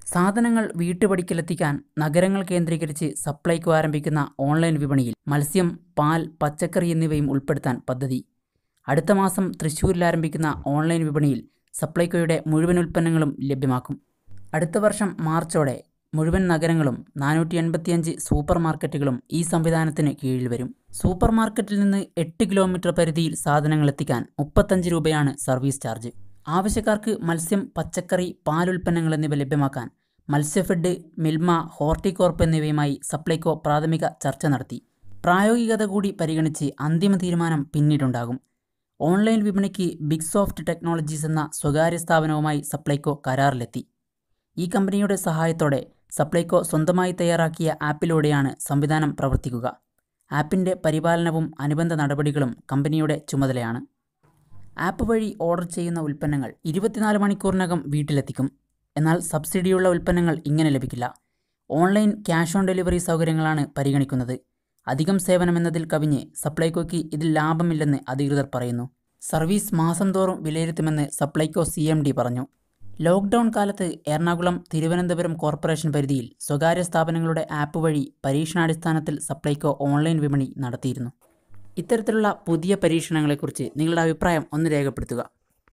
സാധനങ്ങൾ വീട്ടുപടിക്കലെത്തിക്കാൻ നഗരങ്ങൾ കേന്ദ്രീകരിച്ച് സപ്ലൈകോ ആരംഭിക്കുന്ന ഓൺലൈൻ വിപണിയിൽ മത്സ്യം പാൽ പച്ചക്കറി എന്നിവയും ഉൾപ്പെടുത്താൻ പദ്ധതി അടുത്ത മാസം തൃശ്ശൂരിൽ ആരംഭിക്കുന്ന ഓൺലൈൻ വിപണിയിൽ സപ്ലൈകോയുടെ മുഴുവൻ ഉൽപ്പന്നങ്ങളും ലഭ്യമാക്കും അടുത്ത വർഷം മാർച്ചോടെ മുഴുവൻ നഗരങ്ങളും നാനൂറ്റി എൺപത്തിയഞ്ച് സൂപ്പർ മാർക്കറ്റുകളും ഈ സംവിധാനത്തിന് കീഴിൽ വരും സൂപ്പർ മാർക്കറ്റിൽ നിന്ന് എട്ട് കിലോമീറ്റർ പരിധിയിൽ സാധനങ്ങൾ എത്തിക്കാൻ മുപ്പത്തഞ്ച് രൂപയാണ് സർവീസ് ചാർജ് ആവശ്യക്കാർക്ക് മത്സ്യം പച്ചക്കറി പാലുൽപ്പന്നങ്ങൾ എന്നിവ ലഭ്യമാക്കാൻ മത്സ്യഫെഡ് മിൽമ ഹോർട്ടികോർപ്പ് എന്നിവയുമായി സപ്ലൈകോ പ്രാഥമിക ചർച്ച നടത്തി പ്രായോഗികത കൂടി പരിഗണിച്ച് അന്തിമ തീരുമാനം പിന്നീടുണ്ടാകും ഓൺലൈൻ വിപണിക്ക് ബിഗ് സോഫ്റ്റ് ടെക്നോളജീസ് എന്ന സ്വകാര്യ സ്ഥാപനവുമായി സപ്ലൈകോ കരാറിലെത്തി ഈ കമ്പനിയുടെ സഹായത്തോടെ സപ്ലൈകോ സ്വന്തമായി തയ്യാറാക്കിയ ആപ്പിലൂടെയാണ് സംവിധാനം പ്രവർത്തിക്കുക ആപ്പിൻ്റെ പരിപാലനവും അനുബന്ധ നടപടികളും കമ്പനിയുടെ ചുമതലയാണ് ആപ്പ് വഴി ഓർഡർ ചെയ്യുന്ന ഉൽപ്പന്നങ്ങൾ ഇരുപത്തിനാല് മണിക്കൂറിനകം വീട്ടിലെത്തിക്കും എന്നാൽ സബ്സിഡിയുള്ള ഉൽപ്പന്നങ്ങൾ ഇങ്ങനെ ലഭിക്കില്ല ഓൺലൈൻ ക്യാഷ് ഓൺ ഡെലിവറി സൗകര്യങ്ങളാണ് പരിഗണിക്കുന്നത് അധികം സേവനമെന്നതിൽ കവിഞ്ഞ് സപ്ലൈകോയ്ക്ക് ഇതിൽ ലാഭമില്ലെന്ന് അധികൃതർ പറയുന്നു സർവീസ് മാസം തോറും വിലയിരുത്തുമെന്ന് സപ്ലൈകോ സി എം ഡി പറഞ്ഞു ലോക്ക്ഡൗൺ കാലത്ത് എറണാകുളം തിരുവനന്തപുരം കോർപ്പറേഷൻ പരിധിയിൽ സ്വകാര്യ സ്ഥാപനങ്ങളുടെ ആപ്പ് വഴി പരീക്ഷണാടിസ്ഥാനത്തിൽ സപ്ലൈകോ ഓൺലൈൻ വിപണി നടത്തിയിരുന്നു ഇത്തരത്തിലുള്ള പുതിയ പരീക്ഷണങ്ങളെക്കുറിച്ച് നിങ്ങളുടെ അഭിപ്രായം ഒന്ന് രേഖപ്പെടുത്തുക